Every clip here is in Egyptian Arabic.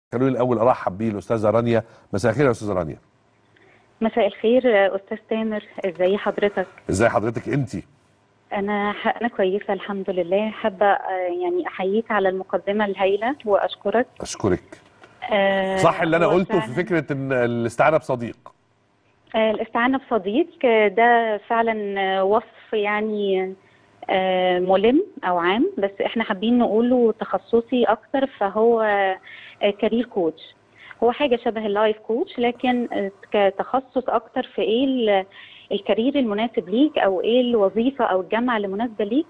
خلوني الاول ارحب بيه الاستاذه رانيا مساء الخير يا استاذه رانيا مساء الخير استاذ تامر ازي حضرتك ازاي حضرتك انت انا انا كويسه الحمد لله حابه آه، يعني احييك على المقدمه الهائله واشكرك اشكرك آه، صح اللي انا هو قلته في فعلاً- فكره ان الاستعانه بصديق آه، الاستعانه بصديق آه، ده فعلا آه، وصف يعني آه، ملم او عام بس احنا حابين نقوله تخصصي اكتر فهو آه، كارير كوتش هو حاجه شبه اللايف كوتش لكن آه، كتخصص اكتر في ايه ال- الكارير المناسب ليك او ايه الوظيفه او الجامعه اللي مناسبه ليك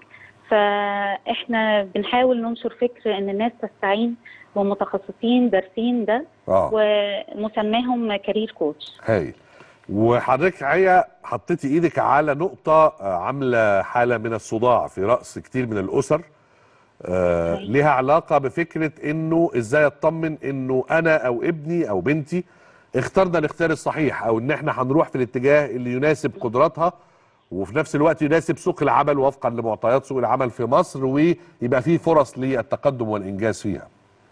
فاحنا بنحاول ننشر فكر ان الناس تستعين بمتخصصين دارسين ده اه ومسماهم كارير كوتش هايل وحضرتك هي حطيتي ايدك على نقطه آه، عامله حاله من الصداع في راس كتير من الاسر آه أيوة. ليها علاقه بفكره انه ازاي اطمن انه انا او ابني او بنتي اخترنا الاختيار الصحيح او ان احنا هنروح في الاتجاه اللي يناسب قدراتها وفي نفس الوقت يناسب سوق العمل وفقا لمعطيات سوق العمل في مصر ويبقى فيه فرص للتقدم والانجاز فيها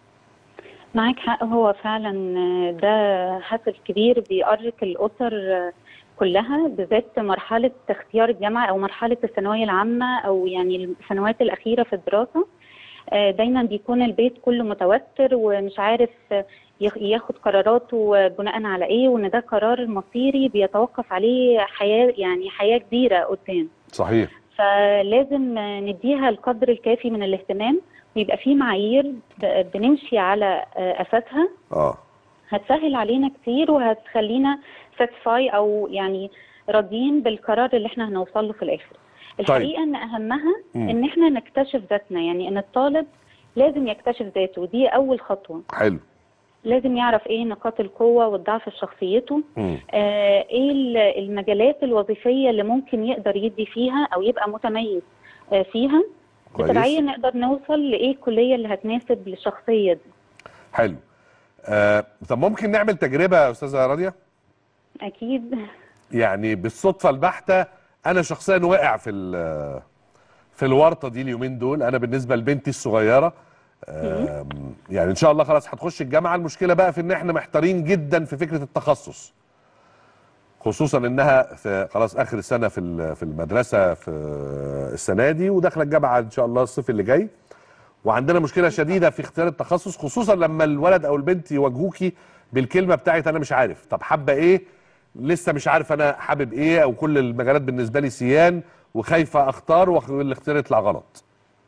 معاك حق هو فعلا ده حافز كبير بيؤرق الأسر كلها بالذات مرحلة اختيار الجامعة أو مرحلة الثانوية العامة أو يعني السنوات الأخيرة في الدراسة آه، دايما بيكون البيت كله متوتر ومش عارف ياخ- ياخد قراراته بناء على ايه وان ده قرار مصيري بيتوقف عليه حياة يعني حياة كبيرة قدام صحيح فلازم نديها القدر الكافي من الاهتمام ويبقى في معايير ب- بنمشي على آه، اساسها اه هتسهل علينا كتير وهتخلينا ساتسفاي او يعني راضيين بالقرار اللي احنا هنوصل له في الاخر الحقيقه ان اهمها مم. ان احنا نكتشف ذاتنا يعني ان الطالب لازم يكتشف ذاته ودي اول خطوه حلو لازم يعرف ايه نقاط القوه والضعف في شخصيته مم. آه، ايه ال- المجالات الوظيفيه اللي ممكن يقدر يدي فيها او يبقى متميز آه، فيها كويس. بتبعية نقدر نوصل لايه الكليه اللي هتناسب للشخصيه دي حلو آه طب ممكن نعمل تجربه يا استاذه رانيا اكيد يعني بالصدفه البحته انا شخصيا واقع في ال- في الورطه دي اليومين دول انا بالنسبه لبنتي الصغيره آم، يعني ان شاء الله خلاص هتخش الجامعه المشكله بقى في ان احنا محتارين جدا في فكره التخصص خصوصا انها في خلاص اخر السنه في ال- في المدرسه في السنه دي وداخله الجامعه ان شاء الله الصيف اللي جاي وعندنا مشكله شديده في اختيار التخصص خصوصا لما الولد او البنت يواجهوكي بالكلمه بتاعت انا مش عارف طب حابه ايه لسه مش عارف انا حابب ايه او كل المجالات بالنسبه لي سيان وخايفه اختار والاختيار يطلع غلط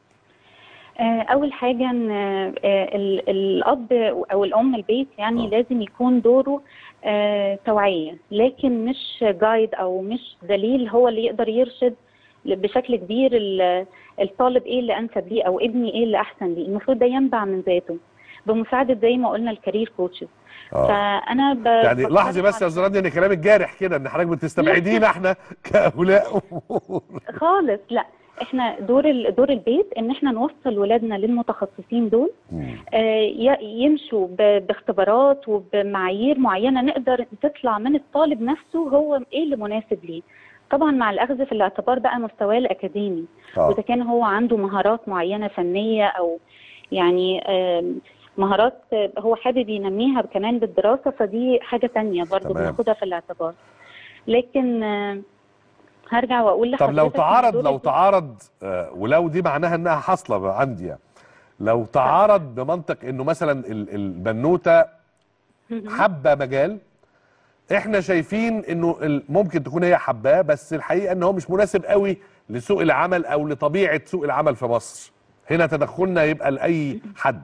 آه، أول حاجة إن آه، ال- الأب أو الأم البيت يعني آه. لازم يكون دوره آه، توعية لكن مش جايد أو مش دليل هو اللي يقدر يرشد بشكل كبير ال- الطالب إيه اللي أنسب ليه أو ابني إيه اللي أحسن ليه المفروض ده ينبع من ذاته بمساعدة زي ما قلنا الكارير كوتشز اه فأنا ب... يعني بقترح لاحظي بس يا على- استاذ رانيا ان كلامك جارح كده ان حضرتك بتستبعدينا احنا كاولياء امور خالص لا احنا دور ال- دور البيت ان احنا نوصل ولادنا للمتخصصين دول مم. آه، ي- يمشوا ب- باختبارات وبمعايير معينه نقدر تطلع من الطالب نفسه هو ايه اللي مناسب ليه طبعا مع الاخذ في الاعتبار بقى مستواه الاكاديمي اه واذا كان هو عنده مهارات معينه فنيه او يعني آم، مهارات آه، هو حابب ينميها كمان بالدراسه فدي حاجه تانية برضه تمام. بناخدها في الاعتبار لكن آه، هرجع واقول طب لو لحضرتك إن تعارض دور لو البيت- تعارض آه، ولو دي معناها انها حاصله عندي يعني لو تعارض بمنطق انه مثلا ال- البنوته حابه مجال احنا شايفين انه ال- ممكن تكون هي حباه بس الحقيقه ان هو مش مناسب قوي لسوق العمل او لطبيعه سوق العمل في مصر هنا تدخلنا يبقى لاي حد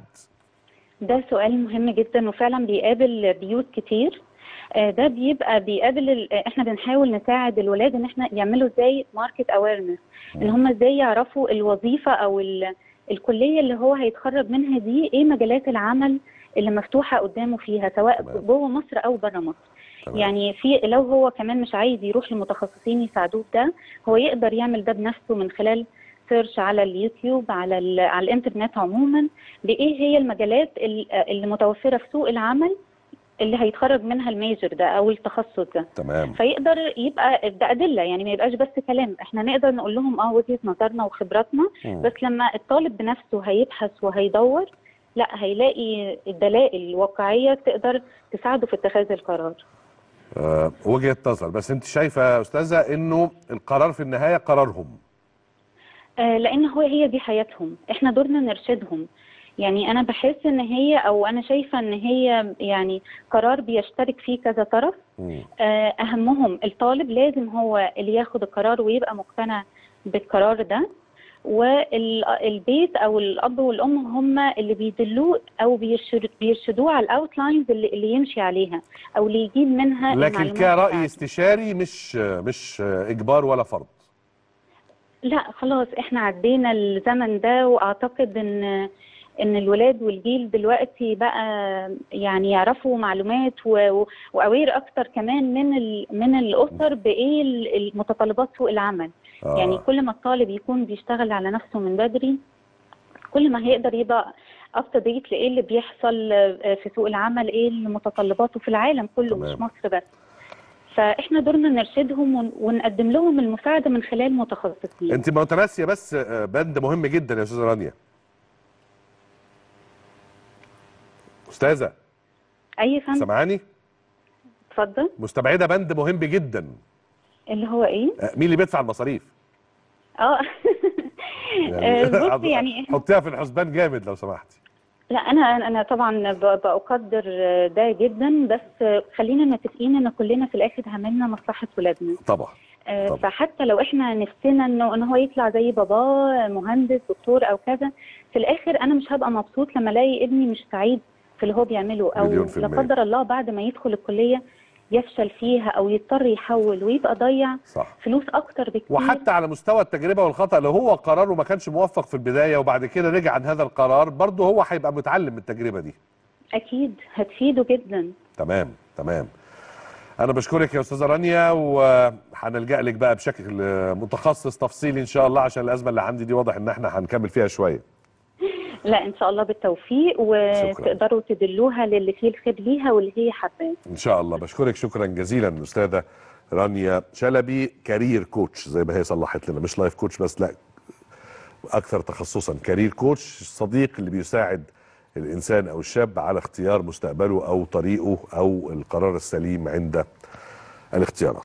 ده سؤال مهم جدا وفعلا بيقابل بيوت كتير آه، ده بيبقى بيقابل ال- احنا بنحاول نساعد الولاد ان احنا يعملوا زي ماركت اويرنس ان هم ازاي يعرفوا الوظيفه او ال- الكليه اللي هو هيتخرج منها دي ايه مجالات العمل اللي مفتوحه قدامه فيها سواء تمام. جوه مصر او بره مصر تمام. يعني في لو هو كمان مش عايز يروح لمتخصصين يساعدوه في ده هو يقدر يعمل ده بنفسه من خلال سيرش على اليوتيوب على ال- على الانترنت عموما بايه هي المجالات ال- اللي متوفره في سوق العمل اللي هيتخرج منها الميجر ده او التخصص ده تمام فيقدر يبقى ده ادله يعني ما يبقاش بس كلام احنا نقدر نقول لهم اه وجهه نظرنا وخبراتنا مم. بس لما الطالب بنفسه هيبحث وهيدور لا هيلاقي دلائل واقعيه تقدر تساعده في اتخاذ القرار آه وجهه نظر بس انت شايفه يا استاذه انه القرار في النهايه قرارهم آه، لان هو هي دي حياتهم احنا دورنا نرشدهم يعني انا بحس ان هي او انا شايفه ان هي يعني قرار بيشترك فيه كذا طرف مم. آه، اهمهم الطالب لازم هو اللي ياخد القرار ويبقى مقتنع بالقرار ده والبيت او الاب والام هم اللي بيدلوه او بيرشد- بيرشدوه على الاوتلاينز اللي, اللي يمشي عليها او اللي يجيب منها لكن المعلومات كرأي بتاعته. استشاري مش مش اجبار ولا فرض لا خلاص احنا عدينا الزمن ده واعتقد ان ان الولاد والجيل دلوقتي بقى يعني يعرفوا معلومات واوير اكتر كمان من ال- من الاسر بايه ال- المتطلبات سوق العمل آه. يعني كل ما الطالب يكون بيشتغل على نفسه من بدري كل ما هيقدر يبقى اب تو ديت لايه اللي بيحصل آه، في سوق العمل ايه اللي متطلباته في العالم كله مش تمام. مصر بس فاحنا دورنا نرشدهم ون- ونقدم لهم المساعده من خلال متخصصين انت متناسيه بس آه، بند مهم جدا يا استاذه رانيا استاذه اي فندم سامعاني اتفضل مستبعده بند مهم جدا اللي هو ايه آه، مين اللي بيدفع المصاريف اه آه، بص يعني حطيها في الحسبان جامد لو سمحتي لا انا انا طبعا ب- بقدر ده جدا بس خلينا متفقين ان كلنا في الاخر هممنا مصلحه ولادنا طبعا آه، طبعا. فحتى لو احنا نفسنا انه ان هو يطلع زي باباه مهندس دكتور او كذا في الاخر انا مش هبقى مبسوط لما الاقي ابني مش سعيد في اللي هو بيعمله او مليون في لا المية. قدر الله بعد ما يدخل الكليه يفشل فيها او يضطر يحول ويبقى ضيع صح فلوس اكتر بكتير وحتى على مستوى التجربه والخطا لو هو قراره ما كانش موفق في البدايه وبعد كده رجع عن هذا القرار برضه هو هيبقى متعلم من التجربه دي اكيد هتفيده جدا تمام تمام انا بشكرك يا استاذه رانيا وهنلجا لك بقى بشكل متخصص تفصيلي ان شاء الله عشان الازمه اللي عندي دي واضح ان احنا هنكمل فيها شويه لا ان شاء الله بالتوفيق وتقدروا تدلوها للي فيه الخير ليها واللي هي حباه ان شاء الله بشكرك شكرا جزيلا الاستاذه رانيا شلبي كارير كوتش زي ما هي صلحت لنا مش لايف كوتش بس لا اكثر تخصصا كارير كوتش صديق اللي بيساعد الانسان او الشاب على اختيار مستقبله او طريقه او القرار السليم عند الاختيارات